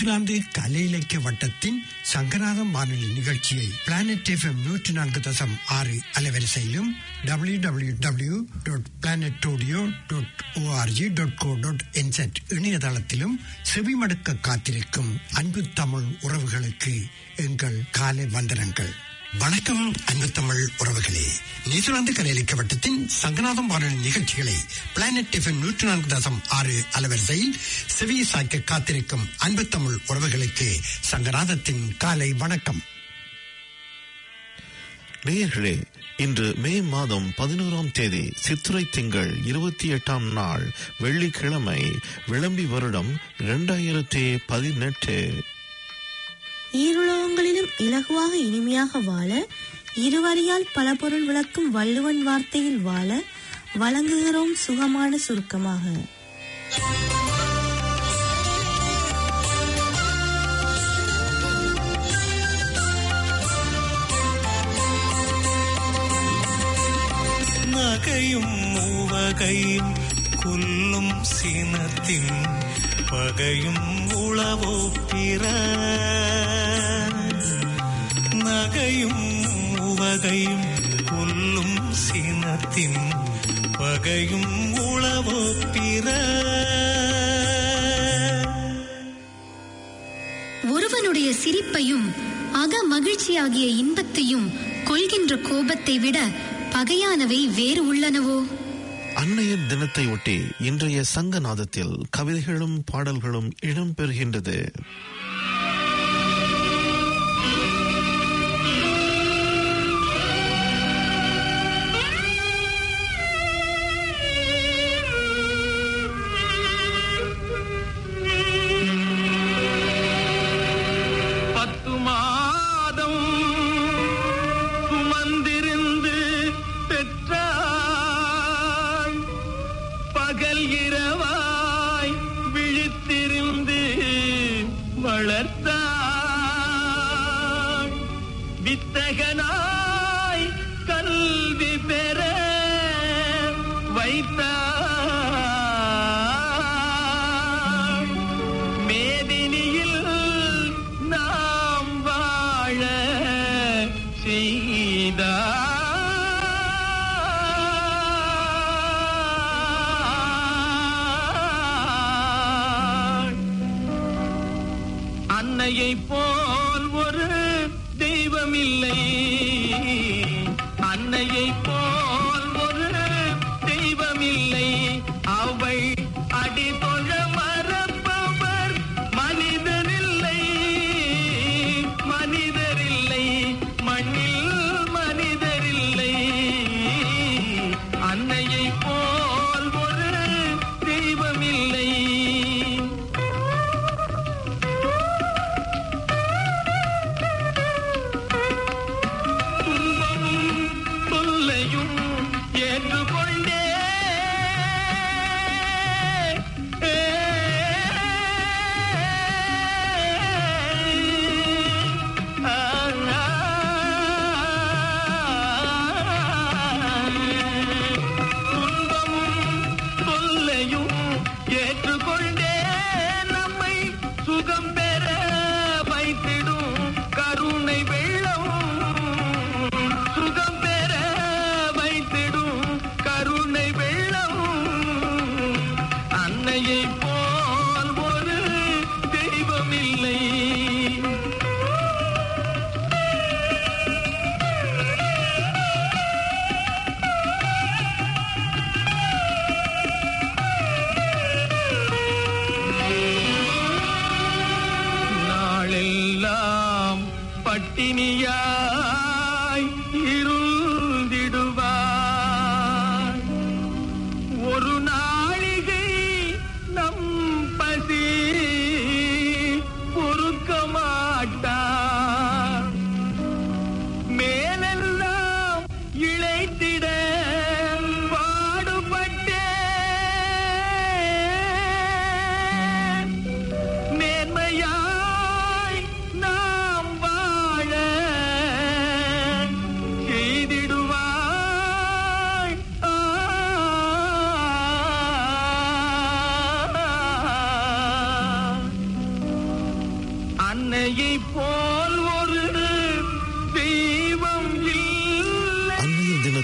New Zealand கலை இலக்கிய வட்டத்தின் சங்கராதம் வானொலி நிகழ்ச்சியை பிளானட் எஃப்எம் நூற்றி நான்கு தசம் ஆறு அலைவரிசையிலும் W W W dot planet audio dot O R G dot go dot inset இணையதளத்திலும் செவிமடுக்க காத்திருக்கும் அன்பு தமிழ் உறவுகளுக்கு எங்கள் காலை வந்தனங்கள் வணக்கம் அன்பு தமிழ் உறவுகளே நியூசிலாந்து கலையளிக்க வட்டத்தின் சங்கநாதம் வானொலி நிகழ்ச்சிகளை பிளானட் எஃப்எம் நூற்றி நான்கு தசம் ஆறு அலவரிசையில் செவி சாய்க்க காத்திருக்கும் அன்பு தமிழ் உறவுகளுக்கு சங்கநாதத்தின் காலை வணக்கம் நேயர்களே இன்று மே மாதம் பதினோராம் தேதி சித்திரை திங்கள் இருபத்தி எட்டாம் நாள் வெள்ளிக்கிழமை விளம்பி வருடம் இரண்டாயிரத்தி பதினெட்டு ஈருலகங்களிலும் இலகுவாக இனிமையாக வாழ இருவரியால் பல பொருள் விளக்கும் வள்ளுவன் வார்த்தையில் வாழ வழங்குகிறோம் சுகமான சுருக்கமாக நகையும் மூவகையும் கொல்லும் சினத்தின் பகையும் உளவோ பிற நகையும் மூவகையும் கொல்லும் சினத்தின் பகையும் உளவோ பிற ஒருவனுடைய சிரிப்பையும் அக மகிழ்ச்சியாகிய இன்பத்தையும் கொள்கின்ற கோபத்தை விட பகையானவை வேறு உள்ளனவோ அன்னையர் தினத்தை ஒட்டி இன்றைய சங்கநாதத்தில் கவிதைகளும் பாடல்களும் இடம்பெறுகின்றது பத்து மாதம் சுமந்திருந்து பெற்றாய் பகல் இரவாய் விழித்திருந்து வளர்த்தாய் வித்தகனாய் கல்வி பெற வைத்தாய் மேதினியில் நாம் வாழ செய்தாய் அன்னையை போல் ஒரு தெய்வமில்லை அன்னையை போல் ஒரு தெய்வமில்லை அவள் அடிதொழ மறப்பவர் மனிதரில்லை மனிதரில்லை மண்ணில் மனிதரில்லை அன்னையை போல் ஒரு தெய்வமில்லை துன்பமும் தொல்லையும் ஏற்றுக்கொண்டே துன்பமும் தொல்லையும் ஏற்றுக்கொண்டே நம்மை சுகம் பெற வைத்திடும் கருணை வெள்ளம் சுகம் பெற வைத்திடும் கருணை வெள்ளம் அன்னையை போல் ஒரு தெய்வமில்லை நாளெல்லாம் பட்டினியாய் இருந்திடுவாய் ஒரு நாளிகை நம் பசி பொறுக்க மாட்டான் மேலெல்லாம் இழைத்திட பாடுபட்டேன் நேர்மையாய் நாம் வாழ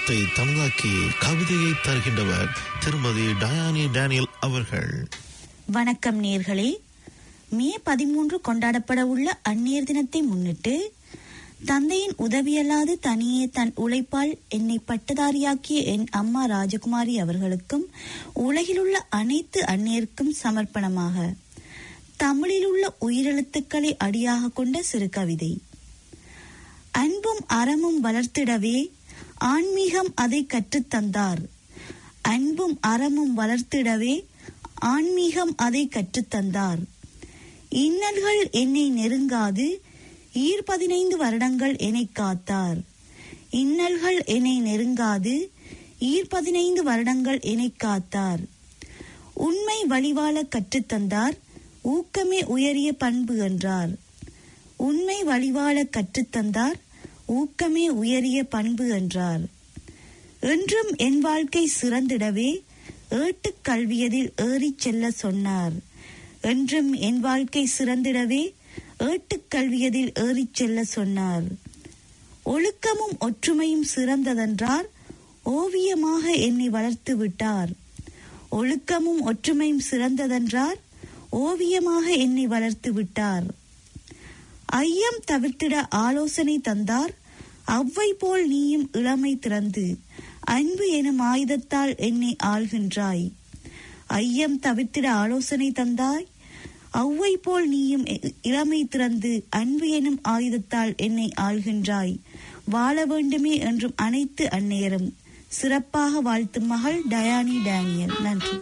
காலத்தை தனதாக்கி கவிதையை தருகின்றவர் திருமதி டயானி டேனியல் அவர்கள் வணக்கம் நேர்களே மே பதிமூன்று கொண்டாடப்பட உள்ள அந்நியர் தினத்தை முன்னிட்டு தந்தையின் உதவியல்லாது தனியே தன் உழைப்பால் என்னை பட்டதாரியாக்கிய என் அம்மா ராஜகுமாரி அவர்களுக்கும் உலகிலுள்ள அனைத்து அந்நியருக்கும் சமர்ப்பணமாக தமிழிலுள்ள உயிரெழுத்துக்களை அடியாக கொண்ட சிறு கவிதை அன்பும் அறமும் வளர்த்திடவே ஆன்மீகம் அதை கற்றுத்தந்தார் அன்பும் அறமும் வளர்த்திடவே ஆன்மீகம் அதை கற்றுத்தந்தார் இன்னல்கள் என்னை நெருங்காது ஈர் பதினைந்து வருடங்கள் என்னை காத்தார் இன்னல்கள் என்னை நெருங்காது ஈர் பதினைந்து வருடங்கள் என்னை காத்தார் உண்மை வழிவாழ கற்றுத்தந்தார் ஊக்கமே உயரிய பண்பு என்றார் உண்மை வழிவாழ கற்றுத்தந்தார் ஊக்கமே உயரிய பண்பு என்றார் என்றும் என் வாழ்க்கை சிறந்திடவே ஏட்டுக் கல்வியதில் ஏறிச் செல்ல சொன்னார் என்றும் என் வாழ்க்கை சிறந்திடவே ஏட்டுக் கல்வியதில் ஏறிச் செல்ல சொன்னார் ஒழுக்கமும் ஒற்றுமையும் சிறந்ததென்றார் ஓவியமாக என்னை வளர்த்து விட்டார் ஒழுக்கமும் ஒற்றுமையும் சிறந்ததென்றார் ஓவியமாக என்னை வளர்த்து விட்டார் ஐயம் தவிர்த்திட ஆலோசனை தந்தார் அவ்வை போல் நீயும் இளமை திறந்து அன்பு எனும் ஆயுதத்தால் என்னை ஆள்கின்றாய் ஐயம் தவிர்த்திட ஆலோசனை தந்தாய் அவ்வை போல் நீயும் இ- இளமை திறந்து அன்பு எனும் ஆயுதத்தால் என்னை ஆள்கின்றாய் வாழ வேண்டுமே என்றும் அனைத்து அன்னையரும் சிறப்பாக வாழ்த்தும் மகள் டயானி டேனியல் நன்றி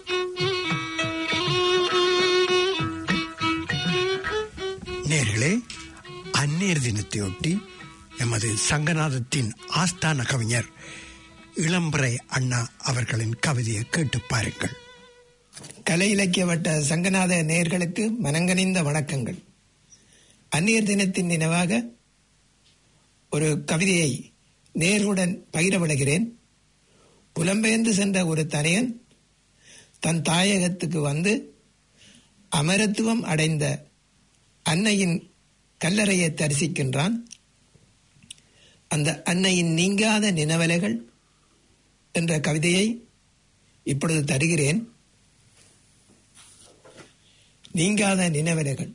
நேர்களே அந்நேர் தினத்தையொட்டி எமது சங்கநாதத்தின் ஆஸ்தான கவிஞர் இளம்பிறை அண்ணா அவர்களின் கவிதையை கேட்டு பாருங்கள் கலை இலக்கிய வட்ட சங்கநாத நேயர்களுக்கு மனங்கனிந்த வணக்கங்கள் அந்நியர் தினத்தின் நினைவாக ஒரு கவிதையை நேர்களுடன் பகிர விடுகிறேன் புலம்பெயர்ந்து சென்ற ஒரு தனையன் தன் தாயகத்துக்கு வந்து அமரத்துவம் அடைந்த அன்னையின் கல்லறையை தரிசிக்கின்றான் அந்த அன்னையின் நீங்காத நினைவலைகள் என்ற கவிதையை இப்பொழுது தருகிறேன் நீங்காத நினைவலைகள்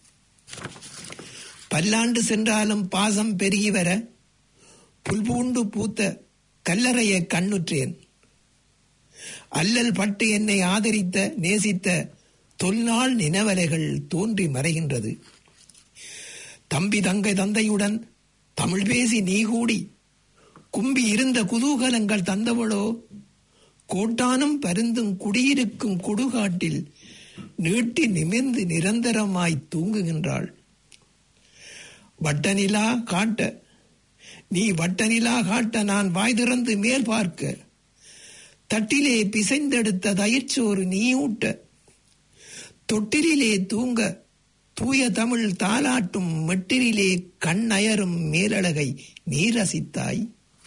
பல்லாண்டு சென்றாலும் பாசம் பெருகி வர புல்பூண்டு பூத்த கல்லறையை கண்ணுற்றேன் அல்லல் பட்டு என்னை ஆதரித்த நேசித்த தொல்நாள் நினைவலைகள் தோன்றி மறைகின்றது தம்பி தங்கை தந்தையுடன் தமிழ் பேசி நீ கூடி கும்பி இருந்த குதூகலங்கள் தந்தவளோ கோட்டானும் பருந்தும் குடியிருக்கும் கொடுகாட்டில் நீட்டி நிமிர்ந்து நிரந்தரமாய் தூங்குகின்றாள் வட்டநிலா காட்ட நீ வட்டநிலா காட்ட நான் வாய் திறந்து மேல் பார்க்க தட்டிலே பிசைந்தெடுத்த தயிர்ச்சோறு நீ ஊட்ட தொட்டிலே தூங்க தூய தமிழ் தாலாட்டும் மெட்டிலே கண்ணயரும் மேலழகை நீ ரசித்தாய்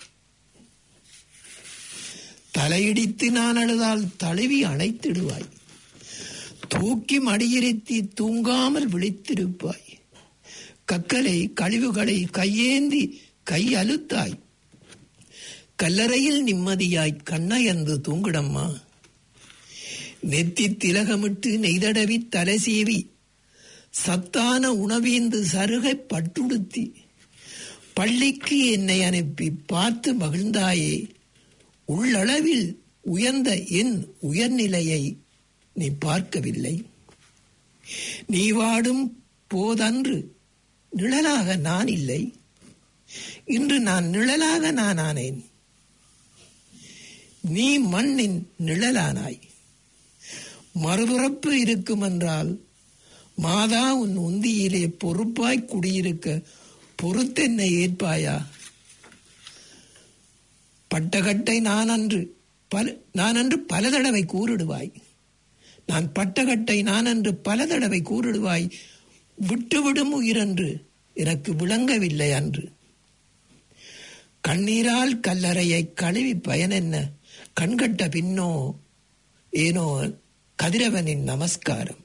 தலையிடித்து நான் அழுதால் தழுவி அணைத்திடுவாய் தூக்கி மடியிருத்தி தூங்காமல் விழித்திருப்பாய் கக்கலை கழிவுகளை கையேந்தி கை அழுத்தாய் கல்லறையில் நிம்மதியாய் கண்ணயர்ந்து தூங்கிடம்மா நெத்தி திலகமிட்டு நெய்தடவி தலை சீவி சத்தான உணவீந்து சருகை பட்டுடுத்தி பள்ளிக்கு என்னை அனுப்பி பார்த்து மகிழ்ந்தாயே உள்ளளவில் உயர்ந்த என் உயர்நிலையை நீ பார்க்கவில்லை நீ வாடும் போதன்று நிழலாக நான் இல்லை இன்று நான் நிழலாக நான் ஆனேன் நீ மண்ணின் நிழலானாய் மறுபிறப்பு இருக்கும் என்றால் மாதா உன் உந்தியிலே பொறுப்பாய் குடியிருக்க பொறுத்தென்னை ஏற்பாயா பட்டகட்டை நான் அன்று பல நான் அன்று பல தடவை கூறிடுவாய் நான் பட்டகட்டை நான் அன்று பல தடவை கூறிடுவாய் விட்டுவிடும் உயிரன்று எனக்கு விளங்கவில்லை அன்று கண்ணீரால் கல்லறையை கழுவி பயனென்ன கண்கட்ட பின்னோ ஏனோ கதிரவனின் நமஸ்காரம்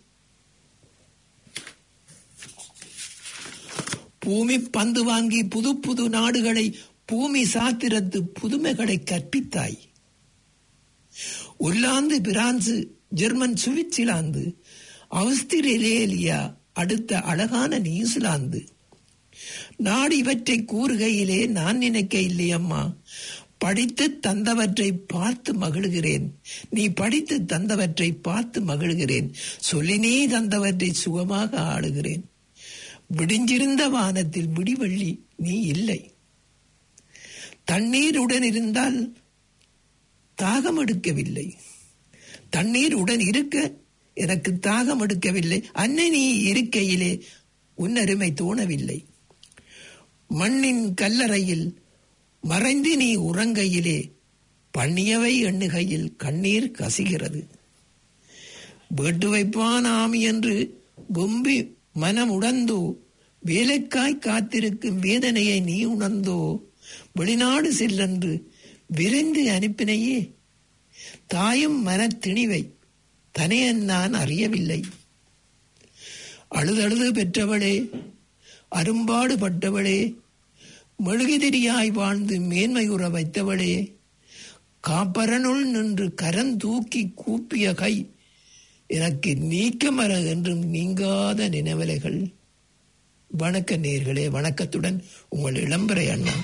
பூமி பந்து வாங்கி புது புது நாடுகளை பூமி சாத்திரத்து புதுமைகளை கற்பித்தாய் Holland France German Switzerland Australia அடுத்த அழகான நியூசிலாந்து நாடு இவற்றை கூறுகையிலே நான் நினைக்க இல்லையம்மா படித்து தந்தவற்றை பார்த்து மகிழ்கிறேன் நீ படித்து தந்தவற்றை பார்த்து மகிழ்கிறேன் சொல்லி நீ தந்தவற்றை சுகமாக ஆளுகிறேன் விடிஞ்சிருந்த வானத்தில் விடிவள்ளி நீ இல்லை தண்ணீருடன் இருந்தால் தாகம் எடுக்கவில்லை தண்ணீர் உடன் இருக்க எனக்கு தாகம் எடுக்கவில்லை அன்னை நீ இருக்கையிலே உன்னருமை தோணவில்லை மண்ணின் கல்லறையில் மறைந்து நீ உறங்கையிலே பண்ணியவை எண்ணுகையில் கண்ணீர் கசிகிறது வேட்டு வைப்பான் ஆமி என்று வெம்பி மனம் உணர்ந்தோ வேலைக்காய் காத்திருக்கும் வேதனையை நீ உணர்ந்தோ வெளிநாடு செல்லென்று விரைந்து அனுப்பினையே தாயும் மனத்திணிவை தனையன் நான் அறியவில்லை அழுதழுது பெற்றவளே அரும்பாடு பட்டவளே மெழுகுதிரியாய் வாழ்ந்து மேன்மையுற வைத்தவளே காப்பரனுள் நின்று கரந்தூக்கி கூப்பிய கை எனக்கு நீக்கமர என்றும் நீங்காத நினைவலைகள் வணக்க நேர்களே வணக்கத்துடன் உங்கள் இளம்பரை அண்ணா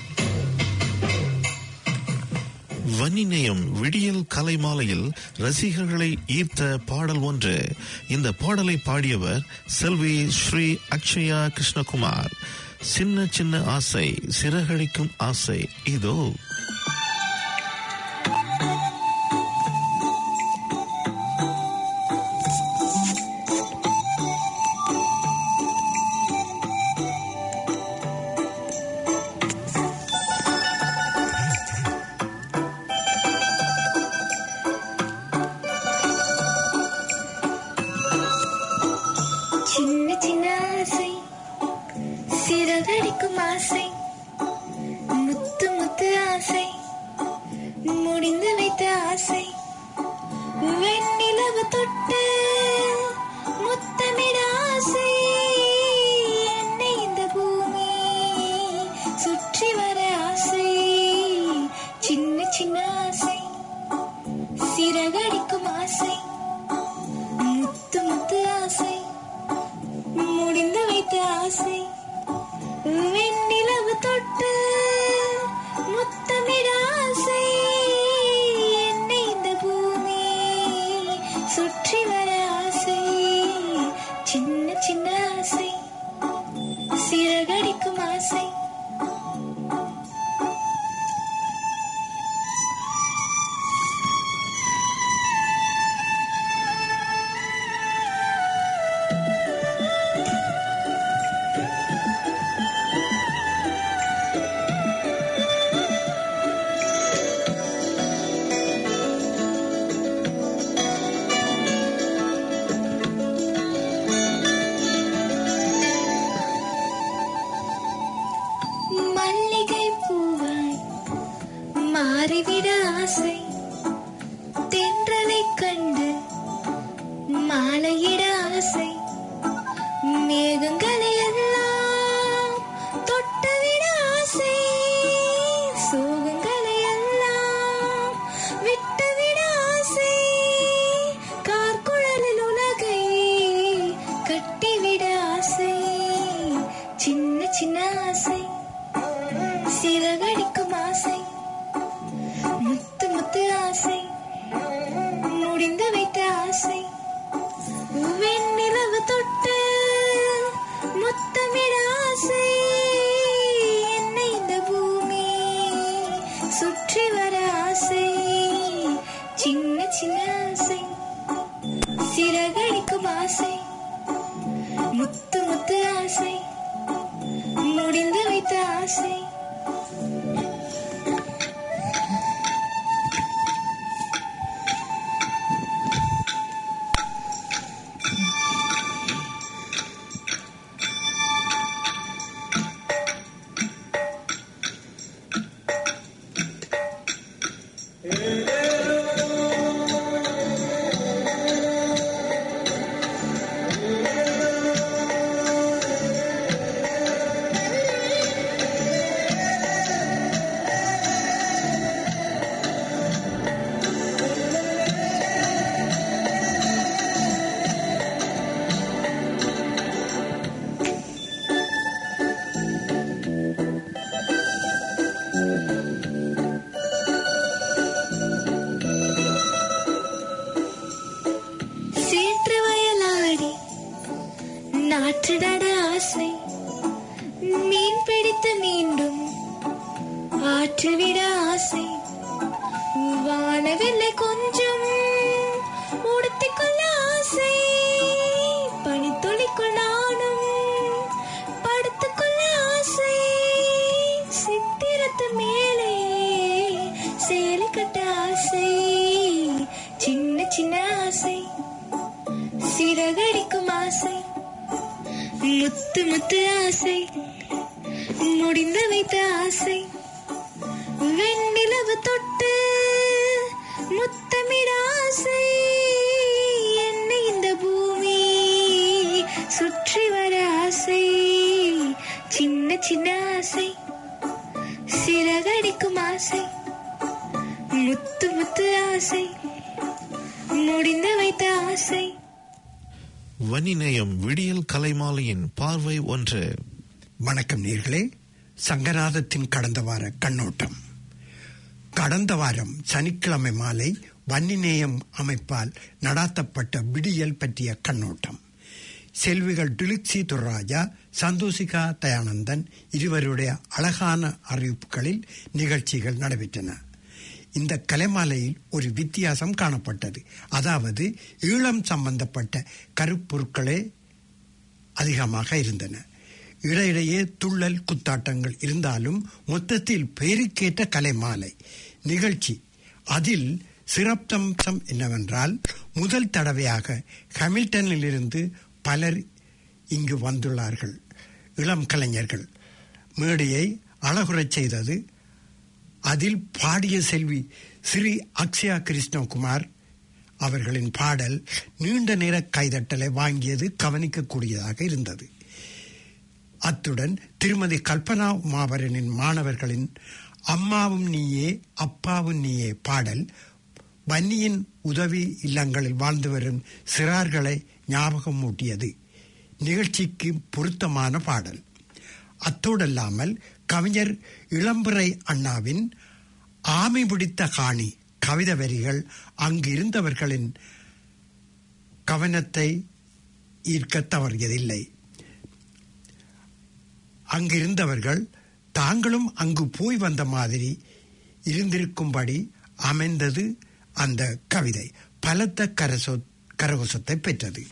வன்னிநேயம் விடியல் கலை மாலையில் ரசிகர்களை ஈர்த்த பாடல் ஒன்று இந்த பாடலை பாடியவர் செல்வி ஸ்ரீ அக்ஷயா கிருஷ்ணகுமார் சின்ன சின்ன ஆசை சிறகடிக்கும் ஆசை இதோ சின்ன சின்ன ஆசை சிறகடிக்கும் ஆசை முத்து முத்து ஆசை முடிந்து வைத்த ஆசை வெண்ணிலவு தொட்டு முத்தமிட ஆசை என்னை இந்த பூமி சுற்றி வர ஆசை சின்ன சின்ன ஆசை சிறகடிக்கும் ஆசை முத்து முத்து ஆசை முடிந்து வைத்த ஆசை வெண்ணிலவு தொட்டு முத்தமிட ஆசை என்னை இந்த பூமி சுற்றி வர ஆசை சின்ன சின்ன ஆசை சிறகடிக்கும் ஆசை மல்லிகை பூவாய் மாறிவிட ஆசை தென்றலை கண்டு மாலையிட ஆசை மேகங்களை எல்லாம் தொட்டுவிட ஆசை சோகங்களை எல்லாம் விட்டுவிட ஆசை கார்குழலில் உலகை கட்டிவிட ஆசை சின்ன சின்ன ஆசை சிறகடிக்கும் ஆசை முத்து முத்து ஆசை முடிந்து வைத்த ஆசை வெண்ணிலவு தொட்டு முத்தமிட ஆசை என்னை இந்த பூமி சுற்றி வர ஆசை சின்ன சின்ன ஆசை சிறகடிக்கும் ஆசை முத்து முத்து ஆசை முடிந்து வைத்த ஆசை ஆற்றிடாட ஆசை மீன் பிடித்து மீண்டும் ஆற்றிவிட ஆசை வானவில்லை கொஞ்சம் உடுத்திக்கொள்ள ஆசை பனித்துளிக்குள் நானும் படுத்துக்கொள்ள ஆசை சித்திரத்து மேலே சேலை கட்ட ஆசை சின்ன சின்ன ஆசை சிறகடிக்கும் ஆசை முத்து முத்து ஆசை முடிந்து வைத்த ஆசை வெண்ணிலவு தொட்டு முத்தமிட ஆசை என்னை இந்த பூமி சுற்றி வர ஆசை சின்ன சின்ன ஆசை சிறகடிக்கும் ஆசை முத்து முத்து ஆசை முடிந்து வைத்த ஆசை வன்னிநேயம் விடியல் கலைமாலையின் பார்வை ஒன்று வணக்கம் நேர்களே சங்கநாதத்தின் கடந்த வார கண்ணோட்டம் கடந்த வாரம் சனிக்கிழமை மாலை வன்னிநேயம் அமைப்பால் நடாத்தப்பட்ட விடியல் பற்றிய கண்ணோட்டம் செல்விகள் டிலிக்ஸி துர்ராஜா சந்தோஷிகா தயானந்தன் இருவருடைய அழகான அறிவிப்புகளில் நிகழ்ச்சிகள் நடைபெற்றன இந்த கலைமாலையில் ஒரு வித்தியாசம் காணப்பட்டது அதாவது ஈழம் சம்பந்தப்பட்ட கருப்பொருட்களே அதிகமாக இருந்தன இடையிடையே துள்ளல் குத்தாட்டங்கள் இருந்தாலும் மொத்தத்தில் பெயருக்கேற்ற கலைமாலை நிகழ்ச்சி அதில் சிறப்பம்சம் என்னவென்றால் முதல் தடவையாக ஹாமில்டனிலிருந்து பலர் இங்கு வந்துள்ளார்கள் இளம் கலைஞர்கள் மேடையை அழகுறச் செய்தது அதில் பாடிய செல்வி ஸ்ரீ அக்ஷயா கிருஷ்ணகுமார் அவர்களின் பாடல் நீண்ட நேர கைதட்டலை வாங்கியது கவனிக்கக்கூடியதாக இருந்தது அத்துடன் திருமதி கல்பனா உமாபரனின் மாணவர்களின் அம்மாவும் நீயே அப்பாவும் நீயே பாடல் வன்னியின் உதவி இல்லங்களில் வாழ்ந்து வரும் சிறார்களை ஞாபகம் மூட்டியது நிகழ்ச்சிக்கு பொருத்தமான பாடல் அத்தோடல்லாமல் கவிஞர் இளம்பிறை அண்ணாவின் ஆமை பிடித்த காணி கவிதை வரிகள் அங்கு இருந்தவர்களின் கவனத்தை ஈர்க்க தவறியதில்லை அங்கிருந்தவர்கள் தாங்களும் அங்கு போய் வந்த மாதிரி இருந்திருக்கும்படி அமைந்தது அந்த கவிதை பலத்த கரசோ கரகோசத்தை பெற்றது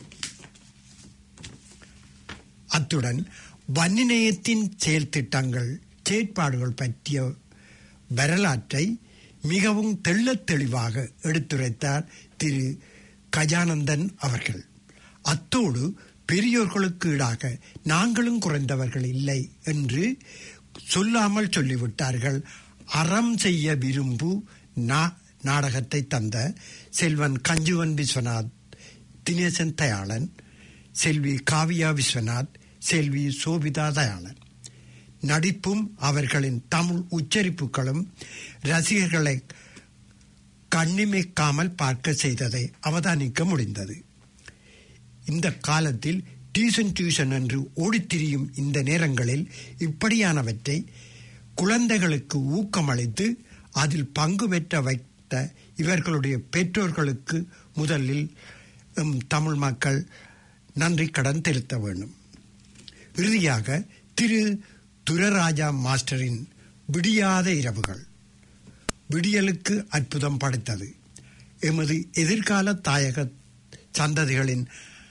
அத்துடன் வன்னிநேயத்தின் செயல் திட்டங்கள் செயற்பாடுகள் பற்றிய வரலாற்றை மிகவும் தெள்ளத் தெளிவாக எடுத்துரைத்தார் திரு கஜானந்தன் அவர்கள் அத்தோடு பெரியோர்களுக்கு ஈடாக நாங்களும் குறைந்தவர்கள் இல்லை என்று சொல்லாமல் சொல்லிவிட்டார்கள் அறம் செய்ய விரும்பு நா- நாடகத்தை தந்த செல்வன் கஞ்சுவன் விஸ்வநாத் தினேசன் தயாளன் செல்வி காவியா விஸ்வநாத் செல்வி சோபிதா தயாளன் நடிப்பும் அவர்களின் தமிழ் உச்சரிப்புகளும் ரசிகர்களை கண்ணிமைக்காமல் பார்க்க செய்ததை அவதானிக்க முடிந்தது இந்த காலத்தில் டியூஷன் டியூஷன் என்று ஓடித்திரியும் இந்த நேரங்களில் இப்படியானவற்றை குழந்தைகளுக்கு ஊக்கமளித்து அதில் பங்கு பெற்ற வைத்த இவர்களுடைய பெற்றோர்களுக்கு முதலில் எம் தமிழ் மக்கள் நன்றி கடன் செலுத்த வேண்டும் இறுதியாக திரு துரராஜா மாஸ்டரின் விடியாத இரவுகள் விடியலுக்கு அற்புதம் படைத்தது எமது எதிர்கால தாயக சந்ததிகளின்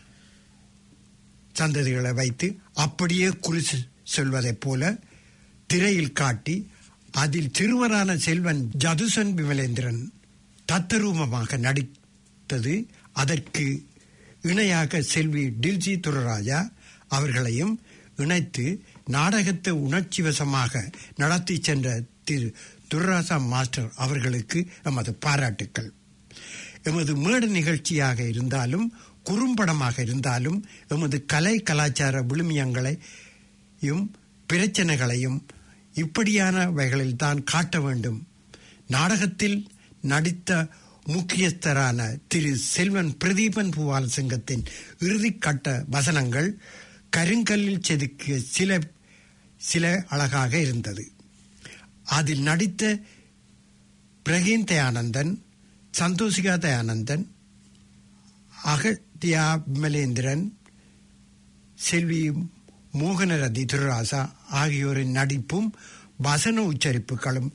சந்ததிகளை வைத்து அப்படியே குறி சொ- சொல்வதைப் போல திரையில் காட்டி அதில் சிறுவரான செல்வன் ஜதுசன் விமலேந்திரன் தத்தரூபமாக நடித்தது அதற்கு இணையாக செல்வி டில்ஜி துரராஜா அவர்களையும் இணைத்து நாடகத்தை உணர்ச்சி வசமாக நடத்தி சென்ற திரு துர்ராசா மாஸ்டர் அவர்களுக்கு எமது பாராட்டுக்கள் எமது மேடு நிகழ்ச்சியாக இருந்தாலும் குறும்படமாக இருந்தாலும் எமது கலை கலாச்சார விழுமியங்களையும் பிரச்சனைகளையும் இப்படியானவைகளில் தான் காட்ட வேண்டும் நாடகத்தில் நடித்த முக்கியஸ்தரான திரு செல்வன் பிரதீபன் பூவால சிங்கத்தின் இறுதிக்கட்ட வசனங்கள் கருங்கல்லில் செதுக்கிய சில சில அழகாக இருந்தது அதில் நடித்த பிரகீன் தயானந்தன் சந்தோஷிகா தயானந்தன் அகத்தியா விமலேந்திரன் செல்வி மோகனரதி திருராசா ஆகியோரின் நடிப்பும் வசன உச்சரிப்புகளும்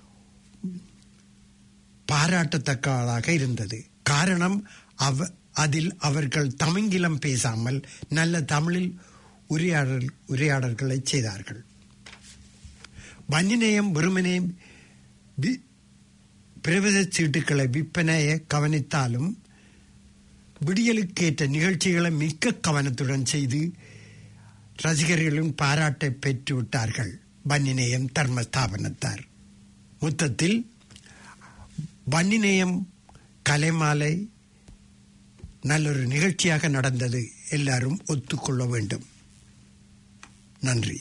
பாராட்டத்தக்கதாக இருந்தது காரணம் அவ அதில் அவர்கள் தமிங்கிலம் பேசாமல் நல்ல தமிழில் உரையாடல் உரையாடல்களை செய்தார்கள் வஞ்சிநேயம் வெறுமனே வி- பிரவேச சீட்டுக்களை விற்பனையை கவனித்தாலும் விடியலுக்கேற்ற நிகழ்ச்சிகளை மிக்க கவனத்துடன் செய்து ரசிகர்களின் பாராட்டை பெற்று விட்டார்கள் வன்னிநேயம் தர்மஸ்தாபனத்தார் மொத்தத்தில் வன்னிநேயம் கலைமாலை நல்லொரு நிகழ்ச்சியாக நடந்தது எல்லாரும் ஒத்துக்கொள்ள வேண்டும் நன்றி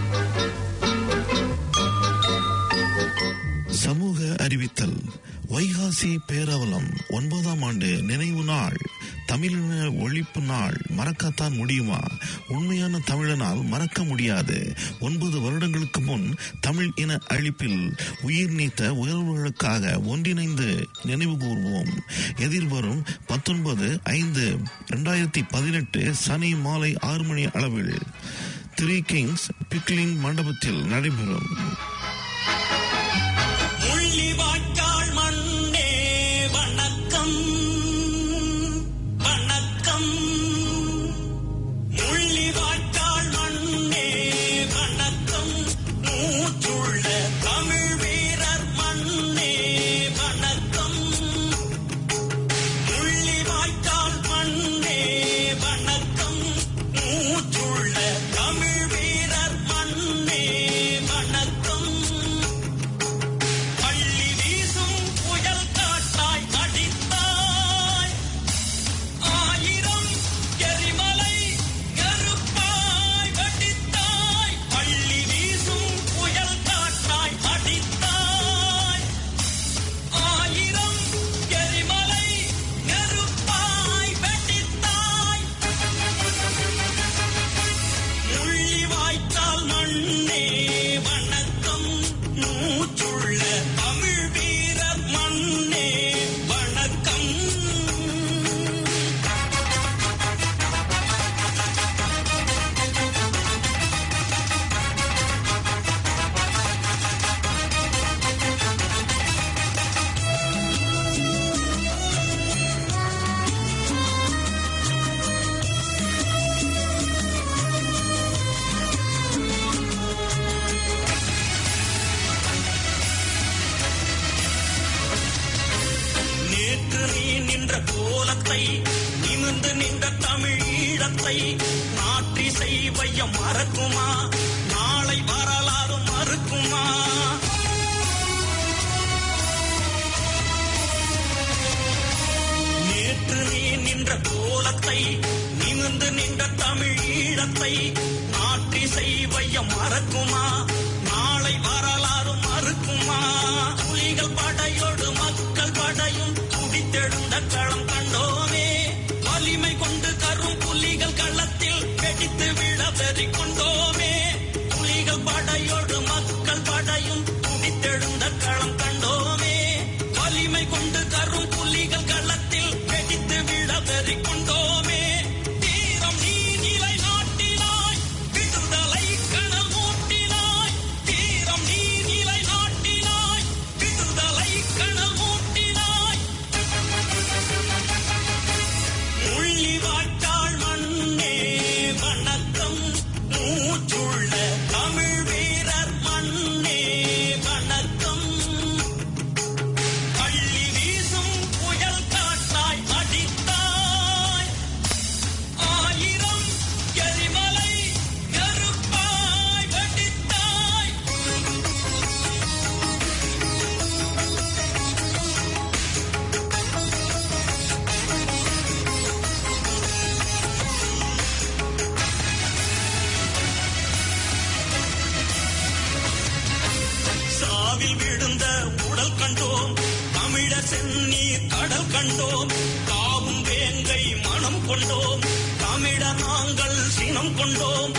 சமூக அறிவித்தல் வைகாசி பேரவலம் ஒன்பதாம் ஆண்டு நினைவு நாள் தமிழின ஒழிப்பு நாள் மறக்கத்தான் முடியுமா உண்மையான தமிழனால் மறக்க முடியாது ஒன்பது வருடங்களுக்கு முன் தமிழ் இன அழிப்பில் உயிர் நீத்த உயர்வுகளுக்காக ஒன்றிணைந்து நினைவு கூர்வோம் எதிர்வரும் பத்தொன்பது ஐந்து இரண்டாயிரத்தி பதினெட்டு சனி மாலை ஆறு மணி அளவில் த்ரீ கிங்ஸ் பிக்லிங் மண்டபத்தில் நடைபெறும் முள்ளிவாய்க்கால் மண்ணே வணக்கம் வணக்கம் முள்ளிவாய்க்கால் மண்ணே வணக்கம் மூச்சுள்ள தமிழ் வீரர் மண்ணே வணக்கம் முள்ளிவாய்க்கால் மண்ணே வணக்கம் மூச்சுள்ள தமிழ் வீரர் மண்ணே வணக்கம் பள்ளி வீசும் புயல் காட்டாய் அடித்தாய் ஆயிரம் எரிமலை நெருப்பாய் வெடித்தாய் பள்ளி வீசும் புயல் காட்டாய் அடித்தாய் ஆயிரம் எரிமலை நெருப்பாய் வெடித்தாய் முள்ளிவாய்க்கால் மண்ணே வணக்கம் மூச்சுள்ள தமிழ் வீரர் மண்ணே வணக்கம் நேற்று நீ நின்ற கோலத்தை நிமிர்ந்து நின்ற தமிழ் ஈழத்தை நாற்றிசை வையம் மறக்குமா நாளை வரலாறு மறுக்குமா நேற்று நீ நின்ற கோலத்தை நிமிர்ந்து நின்ற தமிழ் ஈழத்தை நாற்றிசை வையம் மறக்குமா நாளை வரலாறு மறுக்குமா புலிகள் படையோடு மக்கள் படையும் துடித்தெழுந்த களம் கண்டோமே வலிமை கொண்டு கரும் புலிகள் களத்தில் வெடித்து விழ வெறி கொண்டோமே புலிகள் படையோடு மக்கள் படையும் துடித்தெழுந்த களம் கண்டோமே வலிமை கொண்டு கரும் புலிகள் களத்தில் வெடித்து விழ வெறி கொண்டோமே தீரம் நீ நிலை நாட்டினாய் விடுதலை கனல் மூட்டினாய் தீரம் நீ நிலை நாட்டினாய் விடுதலை கனல் மூட்டினாய் முள்ளிவாய்க்கால் மண்ணே வணக்கம் மூச்சுள்ள தமிழ் வீரர் மண்ணே வணக்கம் பள்ளி வீசும் புயல் காட்டாய் அடித்தாய் ஆயிரம் எரிமலை நெருப்பாய் வெடித்தாய் சாவில் விழுந்த உடல் கண்டோம் தமிழர் செந்நீர் கடல் கண்டோம் காவும் வேங்கை மனம் கொண்டோம் தமிழர் நாங்கள் சினம் கொண்டோம்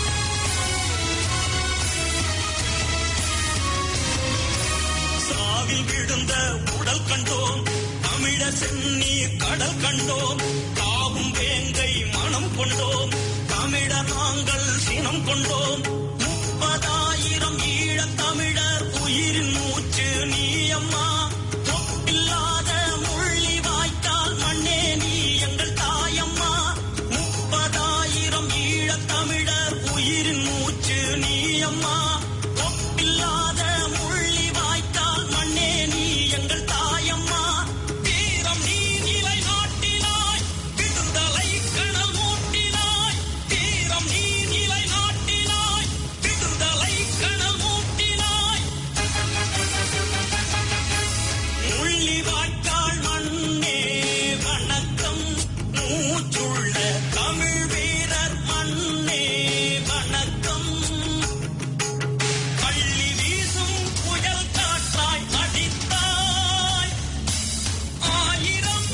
சாவில் விழுந்த உடல் கண்டோம் தமிழர் செந்நீர் கடல் கண்டோம் காவும் வேங்கை மனம் கொண்டோம் தமிழர் நாங்கள் சினம் கொண்டோம் முப்பதாயிரம் ஈழத் தமிழர் உயிரின் மூச்சு நீ அம்மா ஒப்பில்லாத முள்ளி வாய்க்கால் மண்ணே நீ எங்கள் தாயம்மா முப்பதாயிரம் ஈழத் தமிழர் உயிரின் மூச்சு நீ அம்மா ஒப்பில்லாத முள்ளி வாய்க்கால் மண்ணே நீ எங்கள் தாயம்மா வீரம் நீ நிலை நாட்டினாய் விடுதலை கணல் மூட்டினாய் வீரம் நீ நிலை நாட்டினாய் விடுதலை கணல் மூட்டினாய் முள்ளி வாய்க்கால் மண்ணே வணக்கம் மூச்சுள்ள தமிழ் வீரர் மண்ணே வணக்கம் பள்ளி வீசும் புயல் காற்றாய் அடித்தாய் ஆயிரம்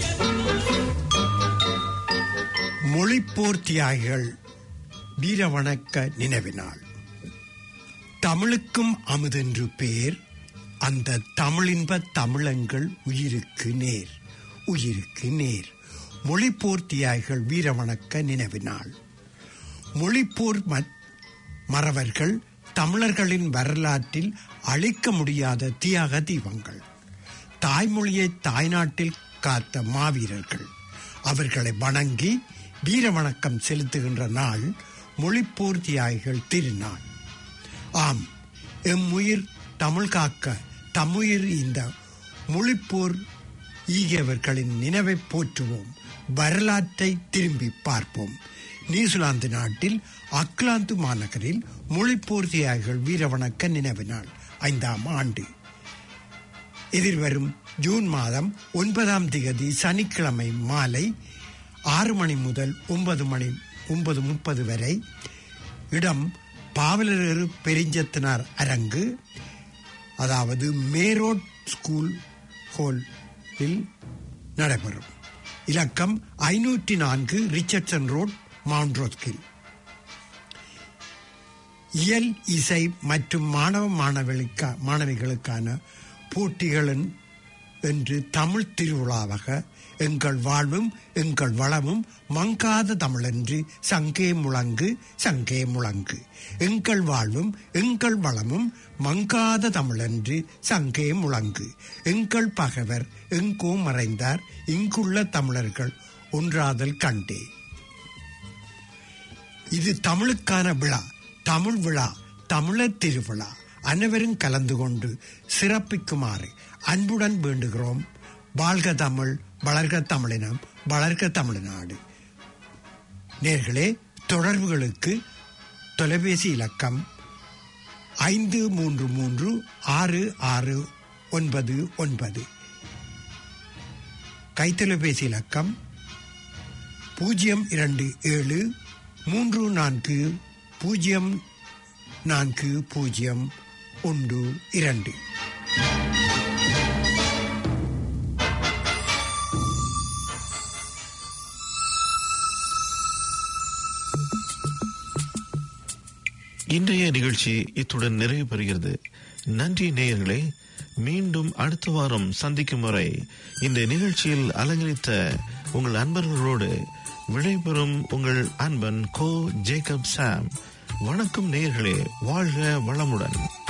மொழிப்போர் தியாகிகள் வீரவணக்க நினைவினாள் தமிழுக்கும் அமுதென்று பேர் அந்த தமிழின்ப தமிழங்கள் உயிருக்கு நேர் உயிருக்கு நேர் மொழிப்போர் தியாகிகள் வீரவணக்க நினைவினாள் மொழிப்போர் ம- மறவர்கள் தமிழர்களின் வரலாற்றில் அழிக்க முடியாத தியாக தீபங்கள் தாய்மொழியை தாய்நாட்டில் காத்த மாவீரர்கள் அவர்களை வணங்கி வீர வணக்கம் செலுத்துகின்ற நாள் மொழிப்போர் தியாகிகள் திருநாள் ஆம் எம் உயிர் தமிழ் காக்க தம்முயிர் இந்த மொழிப்போர் ஈகியவர்களின் நினைவை போற்றுவோம் வரலாற்றை திரும்பி பார்ப்போம் நியூசிலாந்து நாட்டில் அக்லாந்து மாநகரில் மொழிப்போர் தியாகிகள் வீரவணக்க நினைவு நாள் ஐந்தாம் ஆண்டு எதிர்வரும் ஜூன் மாதம் ஒன்பதாம் திகதி சனிக்கிழமை மாலை ஆறு மணி முதல் ஒன்பது மணி ஒன்பது முப்பது வரை இடம் பாவலரேறு பெருஞ்சத்தினார் அரங்கு அதாவது மேரோட் ஸ்கூல் ஹோலில் நடைபெறும் இலக்கம் ஐநூற்றி நான்கு ரிச்சர்ட்சன் ரோட் மவுண்ட் ரோஸ்கில் இயல் இசை மற்றும் மாணவ மாணவிகளுக்கா மாணவிகளுக்கான போட்டிகளின் என்று தமிழ் திருவிழாவாக எங்கள் வாழ்வும் எங்கள் வளமும் மங்காத தமிழென்று சங்கே முழங்கு சங்கே முழங்கு எங்கள் வாழ்வும் எங்கள் வளமும் மங்காத தமிழென்று சங்கே முழங்கு எங்கள் பகைவர் எங்கோ மறைந்தார் இங்குள்ள தமிழர்கள் ஒன்றாதல் கண்டே இது தமிழுக்கான விழா தமிழ் விழா தமிழர் திருவிழா அனைவரும் கலந்து கொண்டு சிறப்பிக்குமாறு அன்புடன் வேண்டுகிறோம் வாழ்க தமிழ் வளர்க தமிழினம் வளர்க தமிழ்நாடு நேர்களே தொடர்புகளுக்கு தொலைபேசி இலக்கம் ஐந்து மூன்று மூன்று ஆறு ஆறு ஒன்பது ஒன்பது கைத்தொலைபேசி இலக்கம் பூஜ்ஜியம் இரண்டு ஏழு மூன்று நான்கு பூஜ்ஜியம் நான்கு பூஜ்ஜியம் ஒன்று இரண்டு இன்றைய நிகழ்ச்சி இத்துடன் நிறைவு பெறுகிறது நன்றி நேயர்களே மீண்டும் அடுத்த வாரம் சந்திக்கும் வரை இந்த நிகழ்ச்சியில் அலங்கரித்த உங்கள் அன்பர்களோடு விடைபெறும் உங்கள் அன்பன் கோ ஜேக்கப் சாம் வணக்கம் நேயர்களே வாழ்க வளமுடன்